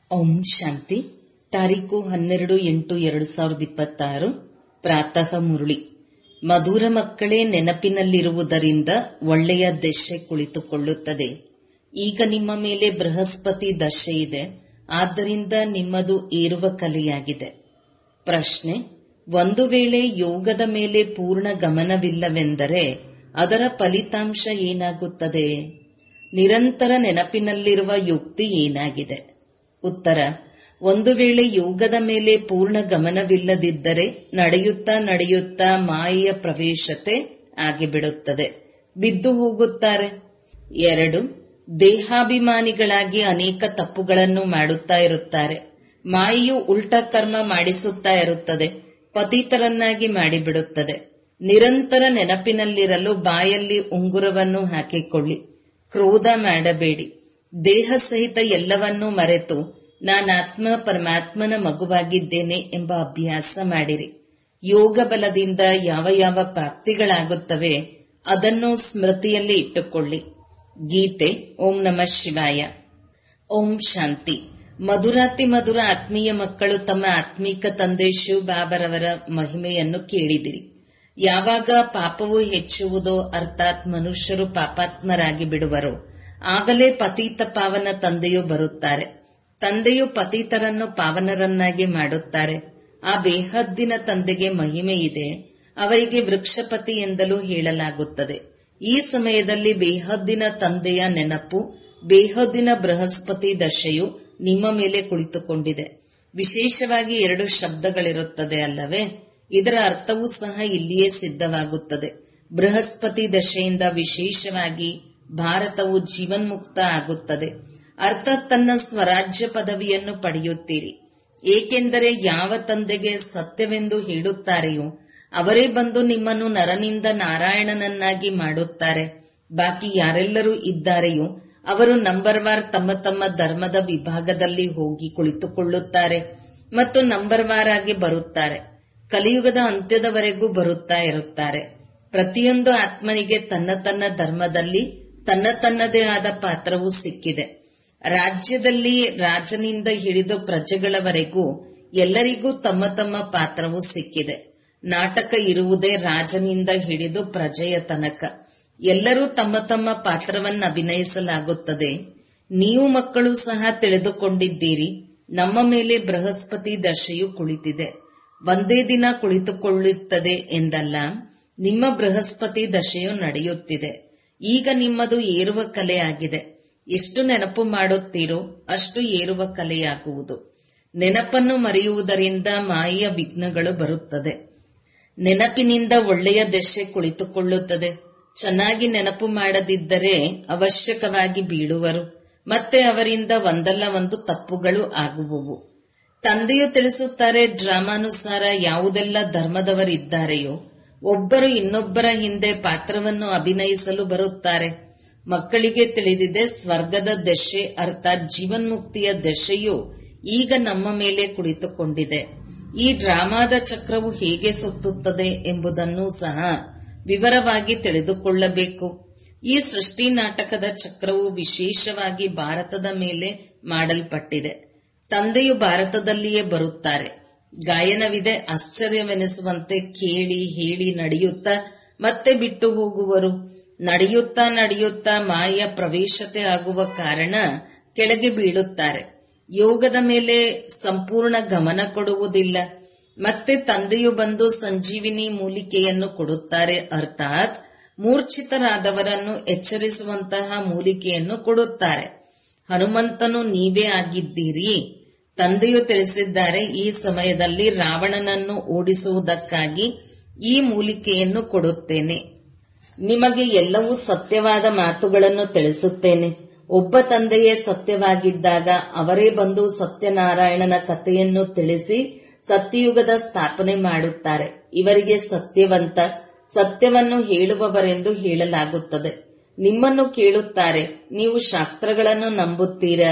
ಓಂ ಶಾಂತಿ ತಾರೀಕು ಹನ್ನೆರಡು ಎಂಟು ಎರಡು ಸಾವಿರದ ಇಪ್ಪತ್ತಾರು ಪ್ರಾತಃ ಮುರುಳಿ ಮಧುರ ಮಕ್ಕಳೇ ನೆನಪಿನಲ್ಲಿರುವುದರಿಂದ ಒಳ್ಳೆಯ ದಶೆ ಕುಳಿತುಕೊಳ್ಳುತ್ತದೆ ಈಗ ನಿಮ್ಮ ಮೇಲೆ ಬೃಹಸ್ಪತಿ ದಶೆ ಇದೆ ಆದ್ದರಿಂದ ನಿಮ್ಮದು ಏರುವ ಕಲೆಯಾಗಿದೆ ಪ್ರಶ್ನೆ ಒಂದು ವೇಳೆ ಯೋಗದ ಮೇಲೆ ಪೂರ್ಣ ಗಮನವಿಲ್ಲವೆಂದರೆ ಅದರ ಫಲಿತಾಂಶ ಏನಾಗುತ್ತದೆ ನಿರಂತರ ನೆನಪಿನಲ್ಲಿರುವ ಯುಕ್ತಿ ಏನಾಗಿದೆ ಉತ್ತರ ಒಂದು ವೇಳೆ ಯೋಗದ ಮೇಲೆ ಪೂರ್ಣ ಗಮನವಿಲ್ಲದಿದ್ದರೆ ನಡೆಯುತ್ತಾ ನಡೆಯುತ್ತಾ ಮಾಯೆಯ ಪ್ರವೇಶತೆ ಆಗಿಬಿಡುತ್ತದೆ ಬಿದ್ದು ಹೋಗುತ್ತಾರೆ ಎರಡು ದೇಹಾಭಿಮಾನಿಗಳಾಗಿ ಅನೇಕ ತಪ್ಪುಗಳನ್ನು ಮಾಡುತ್ತಾ ಇರುತ್ತಾರೆ ಮಾಯೆಯು ಉಲ್ಟ ಕರ್ಮ ಮಾಡಿಸುತ್ತಾ ಇರುತ್ತದೆ ಪತಿತರನ್ನಾಗಿ ಮಾಡಿಬಿಡುತ್ತದೆ ನಿರಂತರ ನೆನಪಿನಲ್ಲಿರಲು ಬಾಯಲ್ಲಿ ಉಂಗುರವನ್ನು ಹಾಕಿಕೊಳ್ಳಿ ಕ್ರೋಧ ಮಾಡಬೇಡಿ ದೇಹ ಸಹಿತ ಎಲ್ಲವನ್ನೂ ಮರೆತು ನಾನಾತ್ಮ ಪರಮಾತ್ಮನ ಮಗುವಾಗಿದ್ದೇನೆ ಎಂಬ ಅಭ್ಯಾಸ ಮಾಡಿರಿ ಯೋಗ ಬಲದಿಂದ ಯಾವ ಯಾವ ಪ್ರಾಪ್ತಿಗಳಾಗುತ್ತವೆ ಅದನ್ನು ಸ್ಮೃತಿಯಲ್ಲಿ ಇಟ್ಟುಕೊಳ್ಳಿ ಗೀತೆ ಓಂ ನಮಃ ಶಿವಾಯ ಓಂ ಶಾಂತಿ ಮಧುರಾತಿ ಮಧುರ ಆತ್ಮೀಯ ಮಕ್ಕಳು ತಮ್ಮ ಆತ್ಮೀಕ ತಂದೆ ಶಿವ ಬಾಬರವರ ಮಹಿಮೆಯನ್ನು ಕೇಳಿದಿರಿ ಯಾವಾಗ ಪಾಪವು ಹೆಚ್ಚುವುದೋ ಅರ್ಥಾತ್ ಮನುಷ್ಯರು ಪಾಪಾತ್ಮರಾಗಿ ಬಿಡುವರು ಆಗಲೇ ಪತೀತ ಪಾವನ ತಂದೆಯು ಬರುತ್ತಾರೆ ತಂದೆಯು ಪತೀತರನ್ನು ಪಾವನರನ್ನಾಗಿ ಮಾಡುತ್ತಾರೆ ಆ ಬೇಹದ್ದಿನ ತಂದೆಗೆ ಮಹಿಮೆ ಇದೆ ಅವರಿಗೆ ವೃಕ್ಷಪತಿ ಎಂದಲೂ ಹೇಳಲಾಗುತ್ತದೆ ಈ ಸಮಯದಲ್ಲಿ ಬೇಹದ್ದಿನ ತಂದೆಯ ನೆನಪು ಬೇಹದ್ದಿನ ಬೃಹಸ್ಪತಿ ದಶೆಯು ನಿಮ್ಮ ಮೇಲೆ ಕುಳಿತುಕೊಂಡಿದೆ ವಿಶೇಷವಾಗಿ ಎರಡು ಶಬ್ದಗಳಿರುತ್ತದೆ ಅಲ್ಲವೇ ಇದರ ಅರ್ಥವೂ ಸಹ ಇಲ್ಲಿಯೇ ಸಿದ್ಧವಾಗುತ್ತದೆ ಬೃಹಸ್ಪತಿ ದಶೆಯಿಂದ ವಿಶೇಷವಾಗಿ ಭಾರತವು ಜೀವನ್ಮುಕ್ತ ಆಗುತ್ತದೆ ಅರ್ಥಾತ್ ತನ್ನ ಸ್ವರಾಜ್ಯ ಪದವಿಯನ್ನು ಪಡೆಯುತ್ತೀರಿ ಏಕೆಂದರೆ ಯಾವ ತಂದೆಗೆ ಸತ್ಯವೆಂದು ಹೇಳುತ್ತಾರೆಯೋ ಅವರೇ ಬಂದು ನಿಮ್ಮನ್ನು ನರನಿಂದ ನಾರಾಯಣನನ್ನಾಗಿ ಮಾಡುತ್ತಾರೆ ಬಾಕಿ ಯಾರೆಲ್ಲರೂ ಇದ್ದಾರೆಯೋ ಅವರು ನಂಬರ್ ವಾರ್ ತಮ್ಮ ತಮ್ಮ ಧರ್ಮದ ವಿಭಾಗದಲ್ಲಿ ಹೋಗಿ ಕುಳಿತುಕೊಳ್ಳುತ್ತಾರೆ ಮತ್ತು ನಂಬರ್ ವಾರ್ ಆಗಿ ಬರುತ್ತಾರೆ ಕಲಿಯುಗದ ಅಂತ್ಯದವರೆಗೂ ಬರುತ್ತಾ ಇರುತ್ತಾರೆ ಪ್ರತಿಯೊಂದು ಆತ್ಮನಿಗೆ ತನ್ನ ತನ್ನ ಧರ್ಮದಲ್ಲಿ ತನ್ನ ತನ್ನದೇ ಆದ ಪಾತ್ರವೂ ಸಿಕ್ಕಿದೆ ರಾಜ್ಯದಲ್ಲಿ ರಾಜನಿಂದ ಹಿಡಿದು ಪ್ರಜೆಗಳವರೆಗೂ ಎಲ್ಲರಿಗೂ ತಮ್ಮ ತಮ್ಮ ಪಾತ್ರವೂ ಸಿಕ್ಕಿದೆ ನಾಟಕ ಇರುವುದೇ ರಾಜನಿಂದ ಹಿಡಿದು ಪ್ರಜೆಯ ತನಕ ಎಲ್ಲರೂ ತಮ್ಮ ತಮ್ಮ ಪಾತ್ರವನ್ನು ಅಭಿನಯಿಸಲಾಗುತ್ತದೆ ನೀವು ಮಕ್ಕಳು ಸಹ ತಿಳಿದುಕೊಂಡಿದ್ದೀರಿ ನಮ್ಮ ಮೇಲೆ ಬೃಹಸ್ಪತಿ ದಶೆಯು ಕುಳಿತಿದೆ ಒಂದೇ ದಿನ ಕುಳಿತುಕೊಳ್ಳುತ್ತದೆ ಎಂದಲ್ಲ ನಿಮ್ಮ ಬೃಹಸ್ಪತಿ ದಶೆಯು ನಡೆಯುತ್ತಿದೆ ಈಗ ನಿಮ್ಮದು ಏರುವ ಕಲೆ ಆಗಿದೆ ಎಷ್ಟು ನೆನಪು ಮಾಡುತ್ತೀರೋ ಅಷ್ಟು ಏರುವ ಕಲೆಯಾಗುವುದು ನೆನಪನ್ನು ಮರೆಯುವುದರಿಂದ ಮಾಯೆಯ ವಿಘ್ನಗಳು ಬರುತ್ತದೆ ನೆನಪಿನಿಂದ ಒಳ್ಳೆಯ ದಶೆ ಕುಳಿತುಕೊಳ್ಳುತ್ತದೆ ಚೆನ್ನಾಗಿ ನೆನಪು ಮಾಡದಿದ್ದರೆ ಅವಶ್ಯಕವಾಗಿ ಬೀಳುವರು ಮತ್ತೆ ಅವರಿಂದ ಒಂದಲ್ಲ ಒಂದು ತಪ್ಪುಗಳು ಆಗುವುವು ತಂದೆಯು ತಿಳಿಸುತ್ತಾರೆ ಡ್ರಾಮಾನುಸಾರ ಯಾವುದೆಲ್ಲ ಧರ್ಮದವರಿದ್ದಾರೆಯೋ ಒಬ್ಬರು ಇನ್ನೊಬ್ಬರ ಹಿಂದೆ ಪಾತ್ರವನ್ನು ಅಭಿನಯಿಸಲು ಬರುತ್ತಾರೆ ಮಕ್ಕಳಿಗೆ ತಿಳಿದಿದೆ ಸ್ವರ್ಗದ ದಶೆ ಅರ್ಥಾತ್ ಜೀವನ್ಮುಕ್ತಿಯ ದಶೆಯು ಈಗ ನಮ್ಮ ಮೇಲೆ ಕುಳಿತುಕೊಂಡಿದೆ ಈ ಡ್ರಾಮಾದ ಚಕ್ರವು ಹೇಗೆ ಸುತ್ತುತ್ತದೆ ಎಂಬುದನ್ನು ಸಹ ವಿವರವಾಗಿ ತಿಳಿದುಕೊಳ್ಳಬೇಕು ಈ ಸೃಷ್ಟಿ ನಾಟಕದ ಚಕ್ರವು ವಿಶೇಷವಾಗಿ ಭಾರತದ ಮೇಲೆ ಮಾಡಲ್ಪಟ್ಟಿದೆ ತಂದೆಯು ಭಾರತದಲ್ಲಿಯೇ ಬರುತ್ತಾರೆ ಗಾಯನವಿದೆ ಆಶ್ಚರ್ಯವೆನಿಸುವಂತೆ ಕೇಳಿ ಹೇಳಿ ನಡೆಯುತ್ತಾ ಮತ್ತೆ ಬಿಟ್ಟು ಹೋಗುವರು ನಡೆಯುತ್ತಾ ನಡೆಯುತ್ತಾ ಮಾಯ ಪ್ರವೇಶತೆ ಆಗುವ ಕಾರಣ ಕೆಳಗೆ ಬೀಳುತ್ತಾರೆ ಯೋಗದ ಮೇಲೆ ಸಂಪೂರ್ಣ ಗಮನ ಕೊಡುವುದಿಲ್ಲ ಮತ್ತೆ ತಂದೆಯು ಬಂದು ಸಂಜೀವಿನಿ ಮೂಲಿಕೆಯನ್ನು ಕೊಡುತ್ತಾರೆ ಅರ್ಥಾತ್ ಮೂರ್ಛಿತರಾದವರನ್ನು ಎಚ್ಚರಿಸುವಂತಹ ಮೂಲಿಕೆಯನ್ನು ಕೊಡುತ್ತಾರೆ ಹನುಮಂತನು ನೀವೇ ಆಗಿದ್ದೀರಿ ತಂದೆಯು ತಿಳಿಸಿದ್ದಾರೆ ಈ ಸಮಯದಲ್ಲಿ ರಾವಣನನ್ನು ಓಡಿಸುವುದಕ್ಕಾಗಿ ಈ ಮೂಲಿಕೆಯನ್ನು ಕೊಡುತ್ತೇನೆ ನಿಮಗೆ ಎಲ್ಲವೂ ಸತ್ಯವಾದ ಮಾತುಗಳನ್ನು ತಿಳಿಸುತ್ತೇನೆ ಒಬ್ಬ ತಂದೆಯೇ ಸತ್ಯವಾಗಿದ್ದಾಗ ಅವರೇ ಬಂದು ಸತ್ಯನಾರಾಯಣನ ಕಥೆಯನ್ನು ತಿಳಿಸಿ ಸತ್ಯಯುಗದ ಸ್ಥಾಪನೆ ಮಾಡುತ್ತಾರೆ ಇವರಿಗೆ ಸತ್ಯವಂತ ಸತ್ಯವನ್ನು ಹೇಳುವವರೆಂದು ಹೇಳಲಾಗುತ್ತದೆ ನಿಮ್ಮನ್ನು ಕೇಳುತ್ತಾರೆ ನೀವು ಶಾಸ್ತ್ರಗಳನ್ನು ನಂಬುತ್ತೀರಾ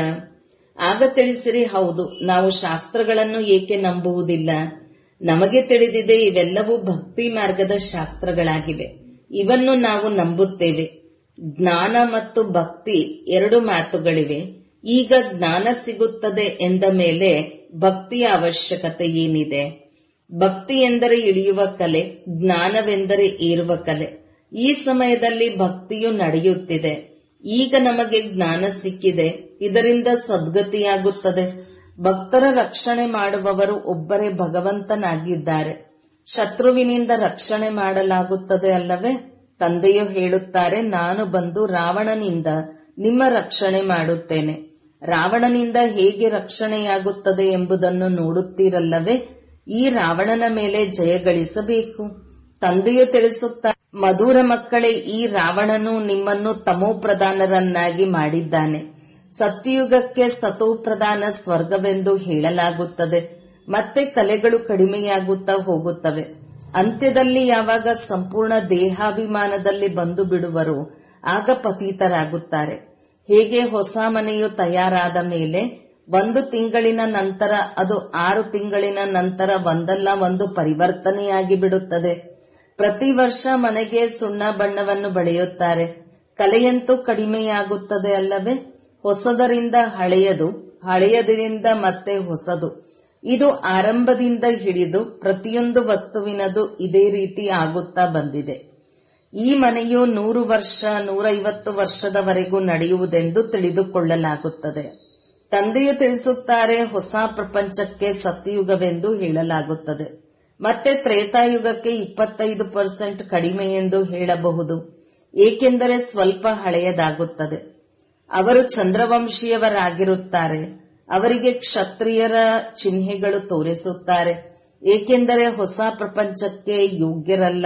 ಆಗ ತಿಳಿಸಿರಿ ಹೌದು ನಾವು ಶಾಸ್ತ್ರಗಳನ್ನು ಏಕೆ ನಂಬುವುದಿಲ್ಲ ನಮಗೆ ತಿಳಿದಿದೆ ಇವೆಲ್ಲವೂ ಭಕ್ತಿ ಮಾರ್ಗದ ಶಾಸ್ತ್ರಗಳಾಗಿವೆ ಇವನ್ನು ನಾವು ನಂಬುತ್ತೇವೆ ಜ್ಞಾನ ಮತ್ತು ಭಕ್ತಿ ಎರಡು ಮಾತುಗಳಿವೆ ಈಗ ಜ್ಞಾನ ಸಿಗುತ್ತದೆ ಎಂದ ಮೇಲೆ ಭಕ್ತಿಯ ಅವಶ್ಯಕತೆ ಏನಿದೆ ಭಕ್ತಿ ಎಂದರೆ ಇಳಿಯುವ ಕಲೆ ಜ್ಞಾನವೆಂದರೆ ಏರುವ ಕಲೆ ಈ ಸಮಯದಲ್ಲಿ ಭಕ್ತಿಯು ನಡೆಯುತ್ತಿದೆ ಈಗ ನಮಗೆ ಜ್ಞಾನ ಸಿಕ್ಕಿದೆ ಇದರಿಂದ ಸದ್ಗತಿಯಾಗುತ್ತದೆ ಭಕ್ತರ ರಕ್ಷಣೆ ಮಾಡುವವರು ಒಬ್ಬರೇ ಭಗವಂತನಾಗಿದ್ದಾರೆ ಶತ್ರುವಿನಿಂದ ರಕ್ಷಣೆ ಮಾಡಲಾಗುತ್ತದೆ ಅಲ್ಲವೇ ತಂದೆಯು ಹೇಳುತ್ತಾರೆ ನಾನು ಬಂದು ರಾವಣನಿಂದ ನಿಮ್ಮ ರಕ್ಷಣೆ ಮಾಡುತ್ತೇನೆ ರಾವಣನಿಂದ ಹೇಗೆ ರಕ್ಷಣೆಯಾಗುತ್ತದೆ ಎಂಬುದನ್ನು ನೋಡುತ್ತೀರಲ್ಲವೇ ಈ ರಾವಣನ ಮೇಲೆ ಜಯ ಗಳಿಸಬೇಕು ತಂದೆಯು ತಿಳಿಸುತ್ತಾರೆ ಮಧುರ ಮಕ್ಕಳೇ ಈ ರಾವಣನು ನಿಮ್ಮನ್ನು ತಮೋಪ್ರಧಾನರನ್ನಾಗಿ ಮಾಡಿದ್ದಾನೆ ಸತ್ಯಯುಗಕ್ಕೆ ಸತೋಪ್ರಧಾನ ಸ್ವರ್ಗವೆಂದು ಹೇಳಲಾಗುತ್ತದೆ ಮತ್ತೆ ಕಲೆಗಳು ಕಡಿಮೆಯಾಗುತ್ತಾ ಹೋಗುತ್ತವೆ ಅಂತ್ಯದಲ್ಲಿ ಯಾವಾಗ ಸಂಪೂರ್ಣ ದೇಹಾಭಿಮಾನದಲ್ಲಿ ಬಂದು ಬಿಡುವರು ಆಗ ಪತೀತರಾಗುತ್ತಾರೆ ಹೇಗೆ ಹೊಸ ಮನೆಯು ತಯಾರಾದ ಮೇಲೆ ಒಂದು ತಿಂಗಳಿನ ನಂತರ ಅದು ಆರು ತಿಂಗಳಿನ ನಂತರ ಒಂದಲ್ಲ ಒಂದು ಪರಿವರ್ತನೆಯಾಗಿ ಬಿಡುತ್ತದೆ ಪ್ರತಿ ವರ್ಷ ಮನೆಗೆ ಸುಣ್ಣ ಬಣ್ಣವನ್ನು ಬಳೆಯುತ್ತಾರೆ ಕಲೆಯಂತೂ ಕಡಿಮೆಯಾಗುತ್ತದೆ ಅಲ್ಲವೇ ಹೊಸದರಿಂದ ಹಳೆಯದು ಹಳೆಯದರಿಂದ ಮತ್ತೆ ಹೊಸದು ಇದು ಆರಂಭದಿಂದ ಹಿಡಿದು ಪ್ರತಿಯೊಂದು ವಸ್ತುವಿನದು ಇದೇ ರೀತಿ ಆಗುತ್ತಾ ಬಂದಿದೆ ಈ ಮನೆಯು ನೂರು ವರ್ಷ ನೂರೈವತ್ತು ವರ್ಷದವರೆಗೂ ನಡೆಯುವುದೆಂದು ತಿಳಿದುಕೊಳ್ಳಲಾಗುತ್ತದೆ ತಂದೆಯು ತಿಳಿಸುತ್ತಾರೆ ಹೊಸ ಪ್ರಪಂಚಕ್ಕೆ ಸತ್ಯಯುಗವೆಂದು ಹೇಳಲಾಗುತ್ತದೆ ಮತ್ತೆ ತ್ರೇತಾಯುಗಕ್ಕೆ ಇಪ್ಪತ್ತೈದು ಪರ್ಸೆಂಟ್ ಕಡಿಮೆ ಎಂದು ಹೇಳಬಹುದು ಏಕೆಂದರೆ ಸ್ವಲ್ಪ ಹಳೆಯದಾಗುತ್ತದೆ ಅವರು ಚಂದ್ರವಂಶೀಯವರಾಗಿರುತ್ತಾರೆ ಅವರಿಗೆ ಕ್ಷತ್ರಿಯರ ಚಿಹ್ನೆಗಳು ತೋರಿಸುತ್ತಾರೆ ಏಕೆಂದರೆ ಹೊಸ ಪ್ರಪಂಚಕ್ಕೆ ಯೋಗ್ಯರಲ್ಲ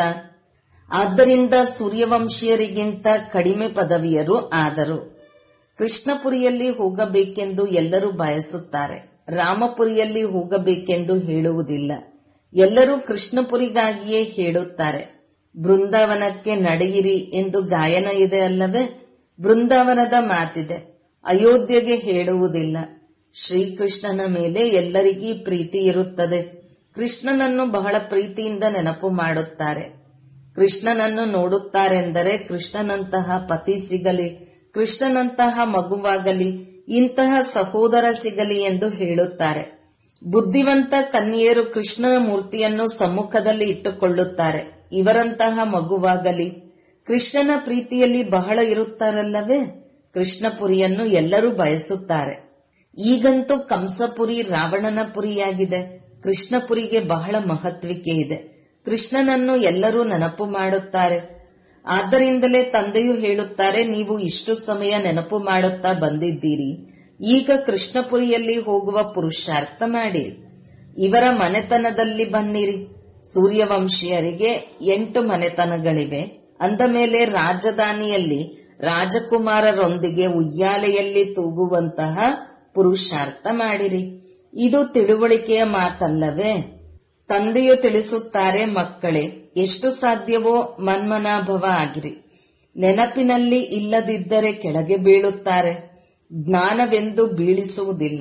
ಆದ್ದರಿಂದ ಸೂರ್ಯವಂಶೀಯರಿಗಿಂತ ಕಡಿಮೆ ಪದವಿಯರು ಆದರು ಕೃಷ್ಣಪುರಿಯಲ್ಲಿ ಹೋಗಬೇಕೆಂದು ಎಲ್ಲರೂ ಬಯಸುತ್ತಾರೆ ರಾಮಪುರಿಯಲ್ಲಿ ಹೋಗಬೇಕೆಂದು ಹೇಳುವುದಿಲ್ಲ ಎಲ್ಲರೂ ಕೃಷ್ಣಪುರಿಗಾಗಿಯೇ ಹೇಳುತ್ತಾರೆ ಬೃಂದಾವನಕ್ಕೆ ನಡೆಯಿರಿ ಎಂದು ಗಾಯನ ಇದೆ ಅಲ್ಲವೇ ಬೃಂದಾವನದ ಮಾತಿದೆ ಅಯೋಧ್ಯೆಗೆ ಹೇಳುವುದಿಲ್ಲ ಶ್ರೀಕೃಷ್ಣನ ಮೇಲೆ ಎಲ್ಲರಿಗೂ ಪ್ರೀತಿ ಇರುತ್ತದೆ ಕೃಷ್ಣನನ್ನು ಬಹಳ ಪ್ರೀತಿಯಿಂದ ನೆನಪು ಮಾಡುತ್ತಾರೆ ಕೃಷ್ಣನನ್ನು ನೋಡುತ್ತಾರೆಂದರೆ ಕೃಷ್ಣನಂತಹ ಪತಿ ಸಿಗಲಿ ಕೃಷ್ಣನಂತಹ ಮಗುವಾಗಲಿ ಇಂತಹ ಸಹೋದರ ಸಿಗಲಿ ಎಂದು ಹೇಳುತ್ತಾರೆ ಬುದ್ಧಿವಂತ ಕನ್ಯೆಯರು ಕೃಷ್ಣನ ಮೂರ್ತಿಯನ್ನು ಸಮ್ಮುಖದಲ್ಲಿ ಇಟ್ಟುಕೊಳ್ಳುತ್ತಾರೆ ಇವರಂತಹ ಮಗುವಾಗಲಿ ಕೃಷ್ಣನ ಪ್ರೀತಿಯಲ್ಲಿ ಬಹಳ ಇರುತ್ತಾರಲ್ಲವೇ ಕೃಷ್ಣಪುರಿಯನ್ನು ಎಲ್ಲರೂ ಬಯಸುತ್ತಾರೆ ಈಗಂತೂ ಕಂಸಪುರಿ ರಾವಣನ ಪುರಿಯಾಗಿದೆ ಕೃಷ್ಣಪುರಿಗೆ ಬಹಳ ಮಹತ್ವಿಕೆ ಇದೆ ಕೃಷ್ಣನನ್ನು ಎಲ್ಲರೂ ನೆನಪು ಮಾಡುತ್ತಾರೆ ಆದ್ದರಿಂದಲೇ ತಂದೆಯು ಹೇಳುತ್ತಾರೆ ನೀವು ಇಷ್ಟು ಸಮಯ ನೆನಪು ಮಾಡುತ್ತಾ ಬಂದಿದ್ದೀರಿ ಈಗ ಕೃಷ್ಣಪುರಿಯಲ್ಲಿ ಹೋಗುವ ಪುರುಷಾರ್ಥ ಮಾಡಿ ಇವರ ಮನೆತನದಲ್ಲಿ ಬನ್ನಿರಿ ಸೂರ್ಯವಂಶೀಯರಿಗೆ ಎಂಟು ಮನೆತನಗಳಿವೆ ಅಂದ ಮೇಲೆ ರಾಜಧಾನಿಯಲ್ಲಿ ರಾಜಕುಮಾರರೊಂದಿಗೆ ಉಯ್ಯಾಲೆಯಲ್ಲಿ ತೂಗುವಂತಹ ಪುರುಷಾರ್ಥ ಮಾಡಿರಿ ಇದು ತಿಳುವಳಿಕೆಯ ಮಾತಲ್ಲವೇ ತಂದೆಯು ತಿಳಿಸುತ್ತಾರೆ ಮಕ್ಕಳೇ ಎಷ್ಟು ಸಾಧ್ಯವೋ ಮನ್ಮನಾಭವ ಆಗಿರಿ ನೆನಪಿನಲ್ಲಿ ಇಲ್ಲದಿದ್ದರೆ ಕೆಳಗೆ ಬೀಳುತ್ತಾರೆ ಜ್ಞಾನವೆಂದು ಬೀಳಿಸುವುದಿಲ್ಲ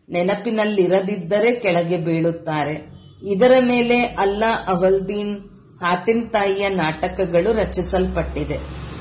ನೆನಪಿನಲ್ಲಿರದಿದ್ದರೆ ಕೆಳಗೆ ಬೀಳುತ್ತಾರೆ ಇದರ ಮೇಲೆ ಅಲ್ಲಾ ಅವಲ್ದೀನ್ ಹಾತಿನ್ ತಾಯಿಯ ನಾಟಕಗಳು ರಚಿಸಲ್ಪಟ್ಟಿದೆ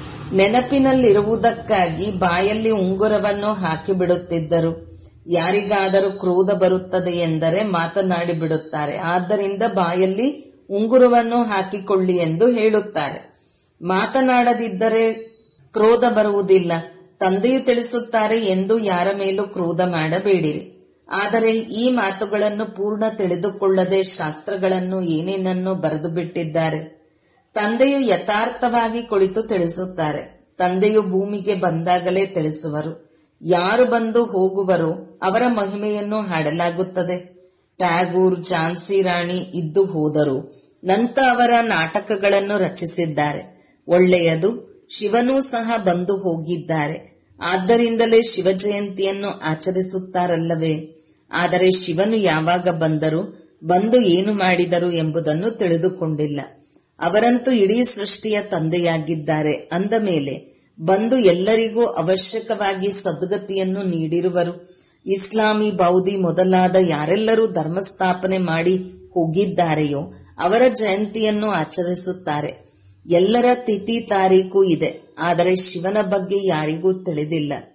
ನೆನಪಿನಲ್ಲಿರುವುದಕ್ಕಾಗಿ ಬಾಯಲ್ಲಿ ಉಂಗುರವನ್ನು ಹಾಕಿಬಿಡುತ್ತಿದ್ದರು ಯಾರಿಗಾದರೂ ಕ್ರೋಧ ಬರುತ್ತದೆ ಎಂದರೆ ಮಾತನಾಡಿ ಬಿಡುತ್ತಾರೆ ಆದ್ದರಿಂದ ಬಾಯಲ್ಲಿ ಉಂಗುರವನ್ನು ಹಾಕಿಕೊಳ್ಳಿ ಎಂದು ಹೇಳುತ್ತಾರೆ ಮಾತನಾಡದಿದ್ದರೆ ಕ್ರೋಧ ಬರುವುದಿಲ್ಲ ತಂದೆಯು ತಿಳಿಸುತ್ತಾರೆ ಎಂದು ಯಾರ ಮೇಲೂ ಕ್ರೋಧ ಮಾಡಬೇಡಿರಿ ಆದರೆ ಈ ಮಾತುಗಳನ್ನು ಪೂರ್ಣ ತಿಳಿದುಕೊಳ್ಳದೆ ಶಾಸ್ತ್ರಗಳನ್ನು ಏನೇನನ್ನು ಬರೆದು ಬಿಟ್ಟಿದ್ದಾರೆ ತಂದೆಯು ಯಥಾರ್ಥವಾಗಿ ಕುಳಿತು ತಿಳಿಸುತ್ತಾರೆ ತಂದೆಯು ಭೂಮಿಗೆ ಬಂದಾಗಲೇ ತಿಳಿಸುವರು ಯಾರು ಬಂದು ಹೋಗುವರೋ ಅವರ ಮಹಿಮೆಯನ್ನು ಹಾಡಲಾಗುತ್ತದೆ ಟ್ಯಾಗೂರ್ ಝಾನ್ಸಿ ರಾಣಿ ಇದ್ದು ಹೋದರು ನಂತ ಅವರ ನಾಟಕಗಳನ್ನು ರಚಿಸಿದ್ದಾರೆ ಒಳ್ಳೆಯದು ಶಿವನೂ ಸಹ ಬಂದು ಹೋಗಿದ್ದಾರೆ ಆದ್ದರಿಂದಲೇ ಶಿವ ಜಯಂತಿಯನ್ನು ಆಚರಿಸುತ್ತಾರಲ್ಲವೇ ಆದರೆ ಶಿವನು ಯಾವಾಗ ಬಂದರು ಬಂದು ಏನು ಮಾಡಿದರು ಎಂಬುದನ್ನು ತಿಳಿದುಕೊಂಡಿಲ್ಲ ಅವರಂತೂ ಇಡೀ ಸೃಷ್ಟಿಯ ತಂದೆಯಾಗಿದ್ದಾರೆ ಅಂದ ಮೇಲೆ ಬಂದು ಎಲ್ಲರಿಗೂ ಅವಶ್ಯಕವಾಗಿ ಸದ್ಗತಿಯನ್ನು ನೀಡಿರುವರು ಇಸ್ಲಾಮಿ ಬೌದ್ಧಿ ಮೊದಲಾದ ಯಾರೆಲ್ಲರೂ ಧರ್ಮಸ್ಥಾಪನೆ ಮಾಡಿ ಹೋಗಿದ್ದಾರೆಯೋ ಅವರ ಜಯಂತಿಯನ್ನು ಆಚರಿಸುತ್ತಾರೆ ಎಲ್ಲರ ತಿಥಿ ತಾರೀಕು ಇದೆ ಆದರೆ ಶಿವನ ಬಗ್ಗೆ ಯಾರಿಗೂ ತಿಳಿದಿಲ್ಲ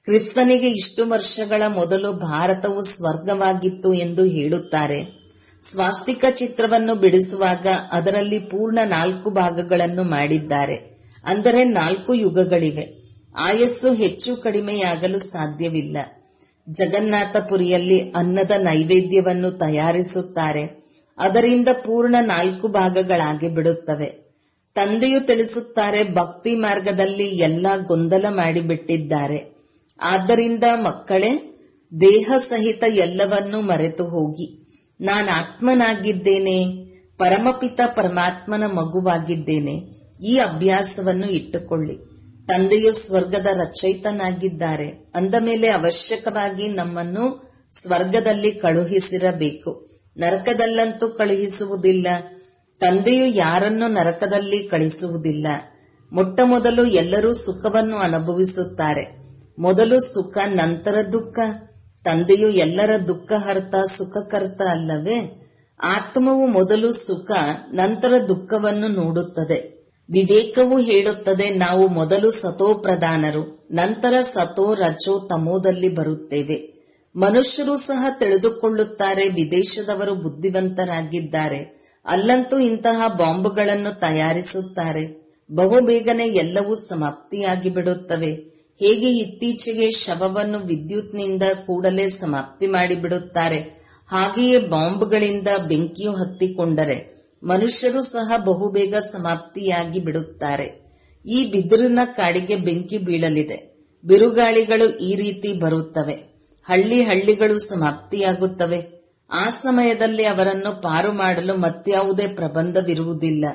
ಕ್ರಿಸ್ತನಿಗೆ ಇಷ್ಟು ವರ್ಷಗಳ ಮೊದಲು ಭಾರತವು ಸ್ವರ್ಗವಾಗಿತ್ತು ಎಂದು ಹೇಳುತ್ತಾರೆ ಸ್ವಾಸ್ತಿಕ ಚಿತ್ರವನ್ನು ಬಿಡಿಸುವಾಗ ಅದರಲ್ಲಿ ಪೂರ್ಣ ನಾಲ್ಕು ಭಾಗಗಳನ್ನು ಮಾಡಿದ್ದಾರೆ ಅಂದರೆ ನಾಲ್ಕು ಯುಗಗಳಿವೆ ಆಯಸ್ಸು ಹೆಚ್ಚು ಕಡಿಮೆಯಾಗಲು ಸಾಧ್ಯವಿಲ್ಲ ಜಗನ್ನಾಥಪುರಿಯಲ್ಲಿ ಅನ್ನದ ನೈವೇದ್ಯವನ್ನು ತಯಾರಿಸುತ್ತಾರೆ ಅದರಿಂದ ಪೂರ್ಣ ನಾಲ್ಕು ಭಾಗಗಳಾಗಿ ಬಿಡುತ್ತವೆ ತಂದೆಯು ತಿಳಿಸುತ್ತಾರೆ ಭಕ್ತಿ ಮಾರ್ಗದಲ್ಲಿ ಎಲ್ಲ ಗೊಂದಲ ಮಾಡಿಬಿಟ್ಟಿದ್ದಾರೆ ಆದ್ದರಿಂದ ಮಕ್ಕಳೇ ದೇಹ ಸಹಿತ ಎಲ್ಲವನ್ನೂ ಮರೆತು ಹೋಗಿ ನಾನು ಆತ್ಮನಾಗಿದ್ದೇನೆ ಪರಮಪಿತ ಪರಮಾತ್ಮನ ಮಗುವಾಗಿದ್ದೇನೆ ಈ ಅಭ್ಯಾಸವನ್ನು ಇಟ್ಟುಕೊಳ್ಳಿ ತಂದೆಯು ಸ್ವರ್ಗದ ರಚಯಿತನಾಗಿದ್ದಾರೆ ಅಂದ ಮೇಲೆ ಅವಶ್ಯಕವಾಗಿ ನಮ್ಮನ್ನು ಸ್ವರ್ಗದಲ್ಲಿ ಕಳುಹಿಸಿರಬೇಕು ನರಕದಲ್ಲಂತೂ ಕಳುಹಿಸುವುದಿಲ್ಲ ತಂದೆಯು ಯಾರನ್ನು ನರಕದಲ್ಲಿ ಕಳಿಸುವುದಿಲ್ಲ ಮೊಟ್ಟ ಮೊದಲು ಎಲ್ಲರೂ ಸುಖವನ್ನು ಅನುಭವಿಸುತ್ತಾರೆ ಮೊದಲು ಸುಖ ನಂತರ ದುಃಖ ತಂದೆಯು ಎಲ್ಲರ ದುಃಖಹರ್ತ ಸುಖಕರ್ತ ಅಲ್ಲವೇ ಆತ್ಮವು ಮೊದಲು ಸುಖ ನಂತರ ದುಃಖವನ್ನು ನೋಡುತ್ತದೆ ವಿವೇಕವು ಹೇಳುತ್ತದೆ ನಾವು ಮೊದಲು ಸತೋ ಪ್ರಧಾನರು ನಂತರ ಸತೋ ರಜೋ ತಮೋದಲ್ಲಿ ಬರುತ್ತೇವೆ ಮನುಷ್ಯರು ಸಹ ತಿಳಿದುಕೊಳ್ಳುತ್ತಾರೆ ವಿದೇಶದವರು ಬುದ್ಧಿವಂತರಾಗಿದ್ದಾರೆ ಅಲ್ಲಂತೂ ಇಂತಹ ಬಾಂಬ್ಗಳನ್ನು ತಯಾರಿಸುತ್ತಾರೆ ಬಹುಬೇಗನೆ ಎಲ್ಲವೂ ಸಮಾಪ್ತಿಯಾಗಿ ಬಿಡುತ್ತವೆ ಹೇಗೆ ಇತ್ತೀಚೆಗೆ ಶವವನ್ನು ವಿದ್ಯುತ್ನಿಂದ ಕೂಡಲೇ ಸಮಾಪ್ತಿ ಮಾಡಿಬಿಡುತ್ತಾರೆ ಹಾಗೆಯೇ ಬಾಂಬ್ಗಳಿಂದ ಬೆಂಕಿಯು ಹತ್ತಿಕೊಂಡರೆ ಮನುಷ್ಯರು ಸಹ ಬಹುಬೇಗ ಸಮಾಪ್ತಿಯಾಗಿ ಬಿಡುತ್ತಾರೆ ಈ ಬಿದಿರಿನ ಕಾಡಿಗೆ ಬೆಂಕಿ ಬೀಳಲಿದೆ ಬಿರುಗಾಳಿಗಳು ಈ ರೀತಿ ಬರುತ್ತವೆ ಹಳ್ಳಿ ಹಳ್ಳಿಗಳು ಸಮಾಪ್ತಿಯಾಗುತ್ತವೆ ಆ ಸಮಯದಲ್ಲಿ ಅವರನ್ನು ಪಾರು ಮಾಡಲು ಮತ್ಯಾವುದೇ ಪ್ರಬಂಧವಿರುವುದಿಲ್ಲ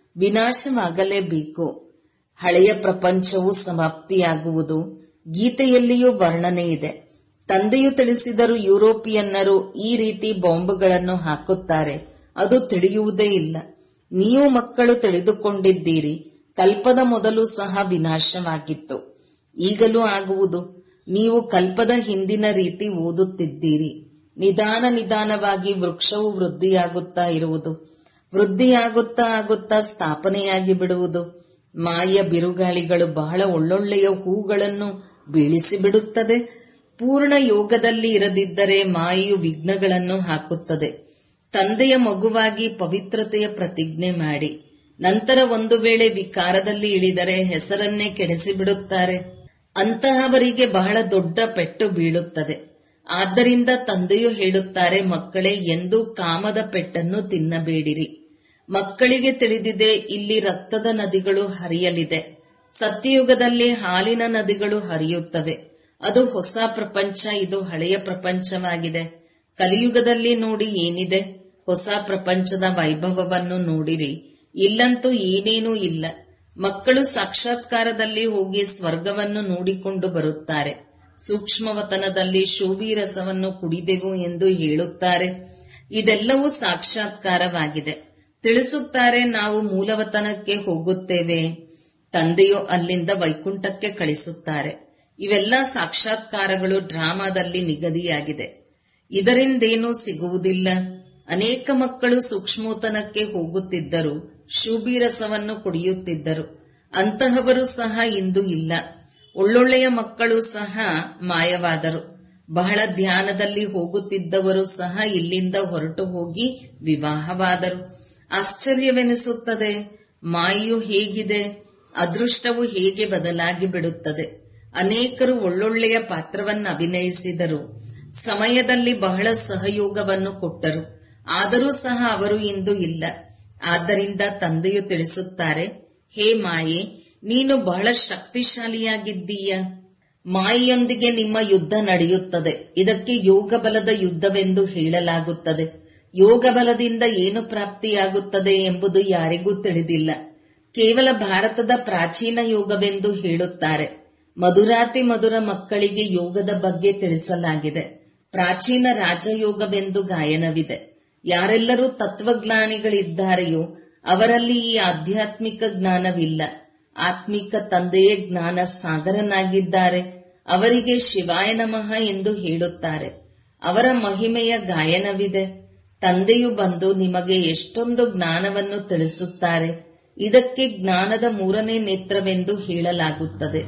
ವಿನಾಶವಾಗಲೇಬೇಕು ಹಳೆಯ ಪ್ರಪಂಚವು ಸಮಾಪ್ತಿಯಾಗುವುದು ಗೀತೆಯಲ್ಲಿಯೂ ವರ್ಣನೆ ಇದೆ ತಂದೆಯು ತಿಳಿಸಿದರು ಯುರೋಪಿಯನ್ನರು ಈ ರೀತಿ ಬಾಂಬ್ಗಳನ್ನು ಹಾಕುತ್ತಾರೆ ಅದು ತಿಳಿಯುವುದೇ ಇಲ್ಲ ನೀವು ಮಕ್ಕಳು ತಿಳಿದುಕೊಂಡಿದ್ದೀರಿ ಕಲ್ಪದ ಮೊದಲು ಸಹ ವಿನಾಶವಾಗಿತ್ತು ಈಗಲೂ ಆಗುವುದು ನೀವು ಕಲ್ಪದ ಹಿಂದಿನ ರೀತಿ ಓದುತ್ತಿದ್ದೀರಿ ನಿಧಾನ ನಿಧಾನವಾಗಿ ವೃಕ್ಷವು ವೃದ್ಧಿಯಾಗುತ್ತಾ ಇರುವುದು ವೃದ್ಧಿಯಾಗುತ್ತಾ ಆಗುತ್ತಾ ಸ್ಥಾಪನೆಯಾಗಿ ಬಿಡುವುದು ಮಾಯ ಬಿರುಗಾಳಿಗಳು ಬಹಳ ಒಳ್ಳೊಳ್ಳೆಯ ಹೂಗಳನ್ನು ಬೀಳಿಸಿ ಬಿಡುತ್ತದೆ ಪೂರ್ಣ ಯೋಗದಲ್ಲಿ ಇರದಿದ್ದರೆ ಮಾಯೆಯು ವಿಘ್ನಗಳನ್ನು ಹಾಕುತ್ತದೆ ತಂದೆಯ ಮಗುವಾಗಿ ಪವಿತ್ರತೆಯ ಪ್ರತಿಜ್ಞೆ ಮಾಡಿ ನಂತರ ಒಂದು ವೇಳೆ ವಿಕಾರದಲ್ಲಿ ಇಳಿದರೆ ಹೆಸರನ್ನೇ ಕೆಡಿಸಿಬಿಡುತ್ತಾರೆ ಅಂತಹವರಿಗೆ ಬಹಳ ದೊಡ್ಡ ಪೆಟ್ಟು ಬೀಳುತ್ತದೆ ಆದ್ದರಿಂದ ತಂದೆಯು ಹೇಳುತ್ತಾರೆ ಮಕ್ಕಳೇ ಎಂದೂ ಕಾಮದ ಪೆಟ್ಟನ್ನು ತಿನ್ನಬೇಡಿರಿ ಮಕ್ಕಳಿಗೆ ತಿಳಿದಿದೆ ಇಲ್ಲಿ ರಕ್ತದ ನದಿಗಳು ಹರಿಯಲಿದೆ ಸತ್ಯಯುಗದಲ್ಲಿ ಹಾಲಿನ ನದಿಗಳು ಹರಿಯುತ್ತವೆ ಅದು ಹೊಸ ಪ್ರಪಂಚ ಇದು ಹಳೆಯ ಪ್ರಪಂಚವಾಗಿದೆ ಕಲಿಯುಗದಲ್ಲಿ ನೋಡಿ ಏನಿದೆ ಹೊಸ ಪ್ರಪಂಚದ ವೈಭವವನ್ನು ನೋಡಿರಿ ಇಲ್ಲಂತೂ ಏನೇನೂ ಇಲ್ಲ ಮಕ್ಕಳು ಸಾಕ್ಷಾತ್ಕಾರದಲ್ಲಿ ಹೋಗಿ ಸ್ವರ್ಗವನ್ನು ನೋಡಿಕೊಂಡು ಬರುತ್ತಾರೆ ಸೂಕ್ಷ್ಮವತನದಲ್ಲಿ ಶೋಭಿ ರಸವನ್ನು ಕುಡಿದೆವು ಎಂದು ಹೇಳುತ್ತಾರೆ ಇದೆಲ್ಲವೂ ಸಾಕ್ಷಾತ್ಕಾರವಾಗಿದೆ ತಿಳಿಸುತ್ತಾರೆ ನಾವು ಮೂಲವತನಕ್ಕೆ ಹೋಗುತ್ತೇವೆ ತಂದೆಯು ಅಲ್ಲಿಂದ ವೈಕುಂಠಕ್ಕೆ ಕಳಿಸುತ್ತಾರೆ ಇವೆಲ್ಲ ಸಾಕ್ಷಾತ್ಕಾರಗಳು ಡ್ರಾಮಾದಲ್ಲಿ ನಿಗದಿಯಾಗಿದೆ ಇದರಿಂದೇನೂ ಸಿಗುವುದಿಲ್ಲ ಅನೇಕ ಮಕ್ಕಳು ಸೂಕ್ಷ್ಮೋತನಕ್ಕೆ ಹೋಗುತ್ತಿದ್ದರು ಶೂಬಿ ರಸವನ್ನು ಕುಡಿಯುತ್ತಿದ್ದರು ಅಂತಹವರು ಸಹ ಇಂದು ಇಲ್ಲ ಒಳ್ಳೊಳ್ಳೆಯ ಮಕ್ಕಳು ಸಹ ಮಾಯವಾದರು ಬಹಳ ಧ್ಯಾನದಲ್ಲಿ ಹೋಗುತ್ತಿದ್ದವರು ಸಹ ಇಲ್ಲಿಂದ ಹೊರಟು ಹೋಗಿ ವಿವಾಹವಾದರು ಆಶ್ಚರ್ಯವೆನಿಸುತ್ತದೆ ಮಾಯು ಹೇಗಿದೆ ಅದೃಷ್ಟವು ಹೇಗೆ ಬದಲಾಗಿ ಬಿಡುತ್ತದೆ ಅನೇಕರು ಒಳ್ಳೊಳ್ಳೆಯ ಪಾತ್ರವನ್ನು ಅಭಿನಯಿಸಿದರು ಸಮಯದಲ್ಲಿ ಬಹಳ ಸಹಯೋಗವನ್ನು ಕೊಟ್ಟರು ಆದರೂ ಸಹ ಅವರು ಇಂದು ಇಲ್ಲ ಆದ್ದರಿಂದ ತಂದೆಯು ತಿಳಿಸುತ್ತಾರೆ ಹೇ ಮಾಯೆ ನೀನು ಬಹಳ ಶಕ್ತಿಶಾಲಿಯಾಗಿದ್ದೀಯ ಮಾಯೆಯೊಂದಿಗೆ ನಿಮ್ಮ ಯುದ್ಧ ನಡೆಯುತ್ತದೆ ಇದಕ್ಕೆ ಯೋಗ ಬಲದ ಯುದ್ಧವೆಂದು ಹೇಳಲಾಗುತ್ತದೆ ಯೋಗ ಬಲದಿಂದ ಏನು ಪ್ರಾಪ್ತಿಯಾಗುತ್ತದೆ ಎಂಬುದು ಯಾರಿಗೂ ತಿಳಿದಿಲ್ಲ ಕೇವಲ ಭಾರತದ ಪ್ರಾಚೀನ ಯೋಗವೆಂದು ಹೇಳುತ್ತಾರೆ ಮಧುರಾತಿ ಮಧುರ ಮಕ್ಕಳಿಗೆ ಯೋಗದ ಬಗ್ಗೆ ತಿಳಿಸಲಾಗಿದೆ ಪ್ರಾಚೀನ ರಾಜಯೋಗವೆಂದು ಗಾಯನವಿದೆ ಯಾರೆಲ್ಲರೂ ತತ್ವಜ್ಞಾನಿಗಳಿದ್ದಾರೆಯೋ ಅವರಲ್ಲಿ ಈ ಆಧ್ಯಾತ್ಮಿಕ ಜ್ಞಾನವಿಲ್ಲ ಆತ್ಮಿಕ ತಂದೆಯೇ ಜ್ಞಾನ ಸಾಗರನಾಗಿದ್ದಾರೆ ಅವರಿಗೆ ಶಿವಾಯ ನಮಃ ಎಂದು ಹೇಳುತ್ತಾರೆ ಅವರ ಮಹಿಮೆಯ ಗಾಯನವಿದೆ ತಂದೆಯು ಬಂದು ನಿಮಗೆ ಎಷ್ಟೊಂದು ಜ್ಞಾನವನ್ನು ತಿಳಿಸುತ್ತಾರೆ ಇದಕ್ಕೆ ಜ್ಞಾನದ ಮೂರನೇ ನೇತ್ರವೆಂದು ಹೇಳಲಾಗುತ್ತದೆ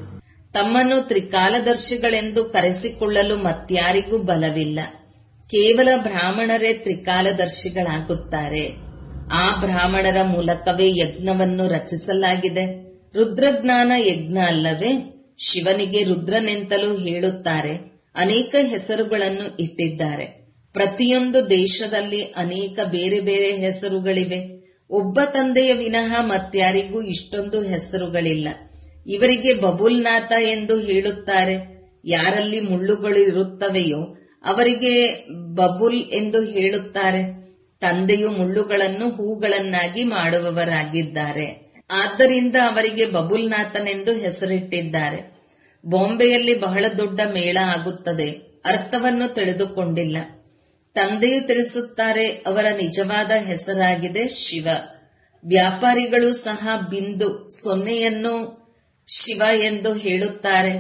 ತಮ್ಮನ್ನು ತ್ರಿಕಾಲದರ್ಶಿಗಳೆಂದು ಕರೆಸಿಕೊಳ್ಳಲು ಮತ್ಯಾರಿಗೂ ಬಲವಿಲ್ಲ ಕೇವಲ ಬ್ರಾಹ್ಮಣರೇ ತ್ರಿಕಾಲದರ್ಶಿಗಳಾಗುತ್ತಾರೆ ಆ ಬ್ರಾಹ್ಮಣರ ಮೂಲಕವೇ ಯಜ್ಞವನ್ನು ರಚಿಸಲಾಗಿದೆ ರುದ್ರಜ್ಞಾನ ಯಜ್ಞ ಅಲ್ಲವೇ ಶಿವನಿಗೆ ರುದ್ರನೆಂತಲೂ ಹೇಳುತ್ತಾರೆ ಅನೇಕ ಹೆಸರುಗಳನ್ನು ಇಟ್ಟಿದ್ದಾರೆ ಪ್ರತಿಯೊಂದು ದೇಶದಲ್ಲಿ ಅನೇಕ ಬೇರೆ ಬೇರೆ ಹೆಸರುಗಳಿವೆ ಒಬ್ಬ ತಂದೆಯ ವಿನಃ ಮತ್ಯಾರಿಗೂ ಇಷ್ಟೊಂದು ಹೆಸರುಗಳಿಲ್ಲ ಇವರಿಗೆ ಬಬುಲ್ನಾಥ ಎಂದು ಹೇಳುತ್ತಾರೆ ಯಾರಲ್ಲಿ ಮುಳ್ಳುಗಳು ಇರುತ್ತವೆಯೋ ಅವರಿಗೆ ಬಬುಲ್ ಎಂದು ಹೇಳುತ್ತಾರೆ ತಂದೆಯು ಮುಳ್ಳುಗಳನ್ನು ಹೂಗಳನ್ನಾಗಿ ಮಾಡುವವರಾಗಿದ್ದಾರೆ ಆದ್ದರಿಂದ ಅವರಿಗೆ ಬಬುಲ್ನಾಥನೆಂದು ಹೆಸರಿಟ್ಟಿದ್ದಾರೆ ಬಾಂಬೆಯಲ್ಲಿ ಬಹಳ ದೊಡ್ಡ ಮೇಳ ಆಗುತ್ತದೆ ಅರ್ಥವನ್ನು ತಿಳಿದುಕೊಂಡಿಲ್ಲ ತಂದೆಯು ತಿಳಿಸುತ್ತಾರೆ ಅವರ ನಿಜವಾದ ಹೆಸರಾಗಿದೆ ಶಿವ ವ್ಯಾಪಾರಿಗಳು ಸಹ ಬಿಂದು ಸೊನ್ನೆಯನ್ನು ಶಿವ ಎಂದು ಹೇಳುತ್ತಾರೆ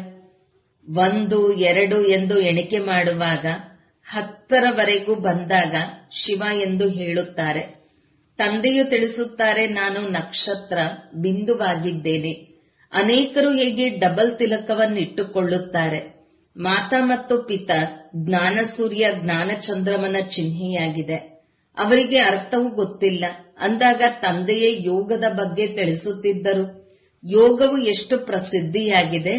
ಒಂದು ಎರಡು ಎಂದು ಎಣಿಕೆ ಮಾಡುವಾಗ ಹತ್ತರವರೆಗೂ ಬಂದಾಗ ಶಿವ ಎಂದು ಹೇಳುತ್ತಾರೆ ತಂದೆಯು ತಿಳಿಸುತ್ತಾರೆ ನಾನು ನಕ್ಷತ್ರ ಬಿಂದುವಾಗಿದ್ದೇನೆ ಅನೇಕರು ಹೇಗೆ ಡಬಲ್ ತಿಲಕವನ್ನಿಟ್ಟುಕೊಳ್ಳುತ್ತಾರೆ ಮಾತಾ ಮತ್ತು ಪಿತ ಜ್ಞಾನ ಸೂರ್ಯ ಜ್ಞಾನಚಂದ್ರಮನ ಚಿಹ್ನೆಯಾಗಿದೆ ಅವರಿಗೆ ಅರ್ಥವೂ ಗೊತ್ತಿಲ್ಲ ಅಂದಾಗ ತಂದೆಯೇ ಯೋಗದ ಬಗ್ಗೆ ತಿಳಿಸುತ್ತಿದ್ದರು ಯೋಗವು ಎಷ್ಟು ಪ್ರಸಿದ್ಧಿಯಾಗಿದೆ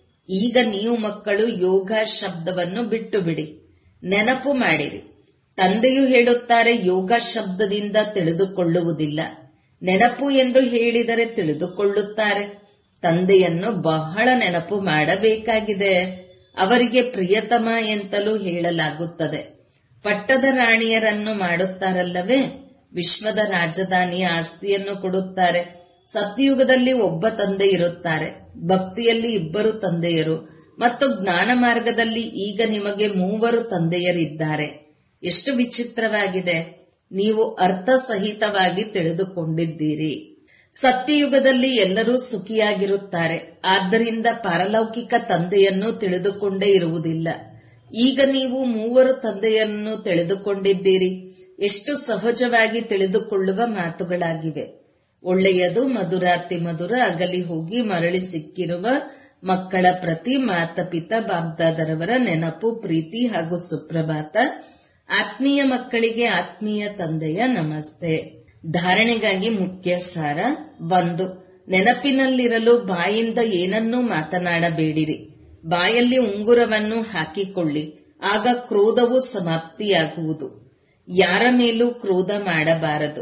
ಈಗ ನೀವು ಮಕ್ಕಳು ಯೋಗ ಶಬ್ದವನ್ನು ಬಿಟ್ಟು ಬಿಡಿ ನೆನಪು ಮಾಡಿರಿ ತಂದೆಯು ಹೇಳುತ್ತಾರೆ ಯೋಗ ಶಬ್ದದಿಂದ ತಿಳಿದುಕೊಳ್ಳುವುದಿಲ್ಲ ನೆನಪು ಎಂದು ಹೇಳಿದರೆ ತಿಳಿದುಕೊಳ್ಳುತ್ತಾರೆ ತಂದೆಯನ್ನು ಬಹಳ ನೆನಪು ಮಾಡಬೇಕಾಗಿದೆ ಅವರಿಗೆ ಪ್ರಿಯತಮ ಎಂತಲೂ ಹೇಳಲಾಗುತ್ತದೆ ಪಟ್ಟದ ರಾಣಿಯರನ್ನು ಮಾಡುತ್ತಾರಲ್ಲವೇ ವಿಶ್ವದ ರಾಜಧಾನಿಯ ಆಸ್ತಿಯನ್ನು ಕೊಡುತ್ತಾರೆ ಸತ್ಯಯುಗದಲ್ಲಿ ಒಬ್ಬ ತಂದೆ ಇರುತ್ತಾರೆ ಭಕ್ತಿಯಲ್ಲಿ ಇಬ್ಬರು ತಂದೆಯರು ಮತ್ತು ಜ್ಞಾನ ಮಾರ್ಗದಲ್ಲಿ ಈಗ ನಿಮಗೆ ಮೂವರು ತಂದೆಯರಿದ್ದಾರೆ ಎಷ್ಟು ವಿಚಿತ್ರವಾಗಿದೆ ನೀವು ಅರ್ಥಸಹಿತವಾಗಿ ತಿಳಿದುಕೊಂಡಿದ್ದೀರಿ ಸತ್ಯಯುಗದಲ್ಲಿ ಎಲ್ಲರೂ ಸುಖಿಯಾಗಿರುತ್ತಾರೆ ಆದ್ದರಿಂದ ಪಾರಲೌಕಿಕ ತಂದೆಯನ್ನು ತಿಳಿದುಕೊಂಡೇ ಇರುವುದಿಲ್ಲ ಈಗ ನೀವು ಮೂವರು ತಂದೆಯನ್ನು ತಿಳಿದುಕೊಂಡಿದ್ದೀರಿ ಎಷ್ಟು ಸಹಜವಾಗಿ ತಿಳಿದುಕೊಳ್ಳುವ ಮಾತುಗಳಾಗಿವೆ ಒಳ್ಳೆಯದು ಮಧುರಾತಿ ಮಧುರ ಅಗಲಿ ಹೋಗಿ ಮರಳಿ ಸಿಕ್ಕಿರುವ ಮಕ್ಕಳ ಪ್ರತಿ ಮಾತಪಿತ ಬಾಬ್ದಾದರವರ ನೆನಪು ಪ್ರೀತಿ ಹಾಗೂ ಸುಪ್ರಭಾತ ಆತ್ಮೀಯ ಮಕ್ಕಳಿಗೆ ಆತ್ಮೀಯ ತಂದೆಯ ನಮಸ್ತೆ ಧಾರಣೆಗಾಗಿ ಮುಖ್ಯ ಸಾರ ಒಂದು ನೆನಪಿನಲ್ಲಿರಲು ಬಾಯಿಂದ ಏನನ್ನೂ ಮಾತನಾಡಬೇಡಿರಿ ಬಾಯಲ್ಲಿ ಉಂಗುರವನ್ನು ಹಾಕಿಕೊಳ್ಳಿ ಆಗ ಕ್ರೋಧವು ಸಮಾಪ್ತಿಯಾಗುವುದು ಯಾರ ಮೇಲೂ ಕ್ರೋಧ ಮಾಡಬಾರದು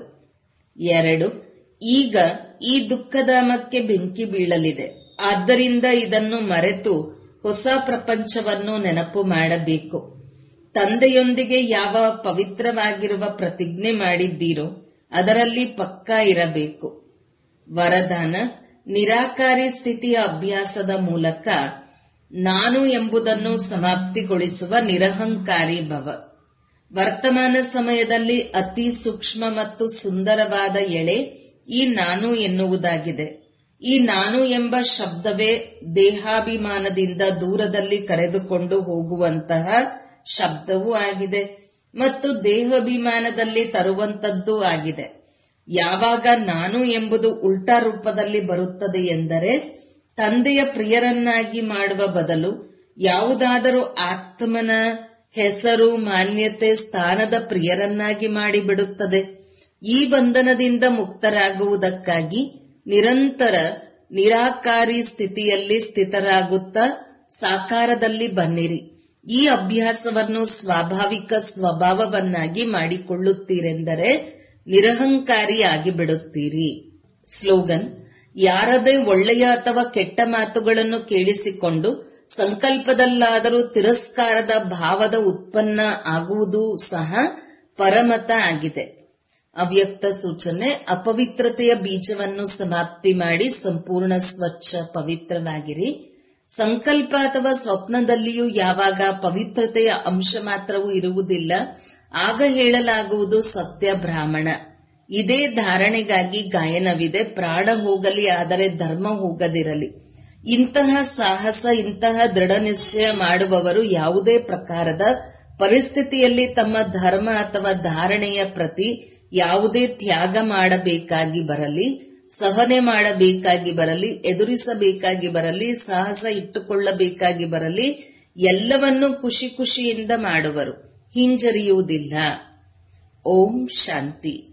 ಎರಡು ಈಗ ಈ ದುಃಖಧಾಮಕ್ಕೆ ಬೆಂಕಿ ಬೀಳಲಿದೆ ಆದ್ದರಿಂದ ಇದನ್ನು ಮರೆತು ಹೊಸ ಪ್ರಪಂಚವನ್ನು ನೆನಪು ಮಾಡಬೇಕು ತಂದೆಯೊಂದಿಗೆ ಯಾವ ಪವಿತ್ರವಾಗಿರುವ ಪ್ರತಿಜ್ಞೆ ಮಾಡಿದ್ದೀರೋ ಅದರಲ್ಲಿ ಪಕ್ಕಾ ಇರಬೇಕು ವರದಾನ ನಿರಾಕಾರಿ ಸ್ಥಿತಿಯ ಅಭ್ಯಾಸದ ಮೂಲಕ ನಾನು ಎಂಬುದನ್ನು ಸಮಾಪ್ತಿಗೊಳಿಸುವ ನಿರಹಂಕಾರಿ ಭವ ವರ್ತಮಾನ ಸಮಯದಲ್ಲಿ ಅತಿ ಸೂಕ್ಷ್ಮ ಮತ್ತು ಸುಂದರವಾದ ಎಳೆ ಈ ನಾನು ಎನ್ನುವುದಾಗಿದೆ ಈ ನಾನು ಎಂಬ ಶಬ್ದವೇ ದೇಹಾಭಿಮಾನದಿಂದ ದೂರದಲ್ಲಿ ಕರೆದುಕೊಂಡು ಹೋಗುವಂತಹ ಶಬ್ದವೂ ಆಗಿದೆ ಮತ್ತು ದೇಹಾಭಿಮಾನದಲ್ಲಿ ತರುವಂತದ್ದೂ ಆಗಿದೆ ಯಾವಾಗ ನಾನು ಎಂಬುದು ಉಲ್ಟಾ ರೂಪದಲ್ಲಿ ಬರುತ್ತದೆ ಎಂದರೆ ತಂದೆಯ ಪ್ರಿಯರನ್ನಾಗಿ ಮಾಡುವ ಬದಲು ಯಾವುದಾದರೂ ಆತ್ಮನ ಹೆಸರು ಮಾನ್ಯತೆ ಸ್ಥಾನದ ಪ್ರಿಯರನ್ನಾಗಿ ಮಾಡಿಬಿಡುತ್ತದೆ ಈ ಬಂಧನದಿಂದ ಮುಕ್ತರಾಗುವುದಕ್ಕಾಗಿ ನಿರಂತರ ನಿರಾಕಾರಿ ಸ್ಥಿತಿಯಲ್ಲಿ ಸ್ಥಿತರಾಗುತ್ತಾ ಸಾಕಾರದಲ್ಲಿ ಬನ್ನಿರಿ ಈ ಅಭ್ಯಾಸವನ್ನು ಸ್ವಾಭಾವಿಕ ಸ್ವಭಾವವನ್ನಾಗಿ ಮಾಡಿಕೊಳ್ಳುತ್ತೀರೆಂದರೆ ನಿರಹಂಕಾರಿ ಆಗಿಬಿಡುತ್ತೀರಿ ಸ್ಲೋಗನ್ ಯಾರದೇ ಒಳ್ಳೆಯ ಅಥವಾ ಕೆಟ್ಟ ಮಾತುಗಳನ್ನು ಕೇಳಿಸಿಕೊಂಡು ಸಂಕಲ್ಪದಲ್ಲಾದರೂ ತಿರಸ್ಕಾರದ ಭಾವದ ಉತ್ಪನ್ನ ಆಗುವುದೂ ಸಹ ಪರಮತ ಆಗಿದೆ ಅವ್ಯಕ್ತ ಸೂಚನೆ ಅಪವಿತ್ರತೆಯ ಬೀಜವನ್ನು ಸಮಾಪ್ತಿ ಮಾಡಿ ಸಂಪೂರ್ಣ ಸ್ವಚ್ಛ ಪವಿತ್ರವಾಗಿರಿ ಸಂಕಲ್ಪ ಅಥವಾ ಸ್ವಪ್ನದಲ್ಲಿಯೂ ಯಾವಾಗ ಪವಿತ್ರತೆಯ ಅಂಶ ಮಾತ್ರವೂ ಇರುವುದಿಲ್ಲ ಆಗ ಹೇಳಲಾಗುವುದು ಸತ್ಯ ಬ್ರಾಹ್ಮಣ ಇದೇ ಧಾರಣೆಗಾಗಿ ಗಾಯನವಿದೆ ಪ್ರಾಣ ಹೋಗಲಿ ಆದರೆ ಧರ್ಮ ಹೋಗದಿರಲಿ ಇಂತಹ ಸಾಹಸ ಇಂತಹ ದೃಢ ನಿಶ್ಚಯ ಮಾಡುವವರು ಯಾವುದೇ ಪ್ರಕಾರದ ಪರಿಸ್ಥಿತಿಯಲ್ಲಿ ತಮ್ಮ ಧರ್ಮ ಅಥವಾ ಧಾರಣೆಯ ಪ್ರತಿ ಯಾವುದೇ ತ್ಯಾಗ ಮಾಡಬೇಕಾಗಿ ಬರಲಿ ಸಹನೆ ಮಾಡಬೇಕಾಗಿ ಬರಲಿ ಎದುರಿಸಬೇಕಾಗಿ ಬರಲಿ ಸಾಹಸ ಇಟ್ಟುಕೊಳ್ಳಬೇಕಾಗಿ ಬರಲಿ ಎಲ್ಲವನ್ನೂ ಖುಷಿ ಖುಷಿಯಿಂದ ಮಾಡುವರು ಹಿಂಜರಿಯುವುದಿಲ್ಲ ಓಂ ಶಾಂತಿ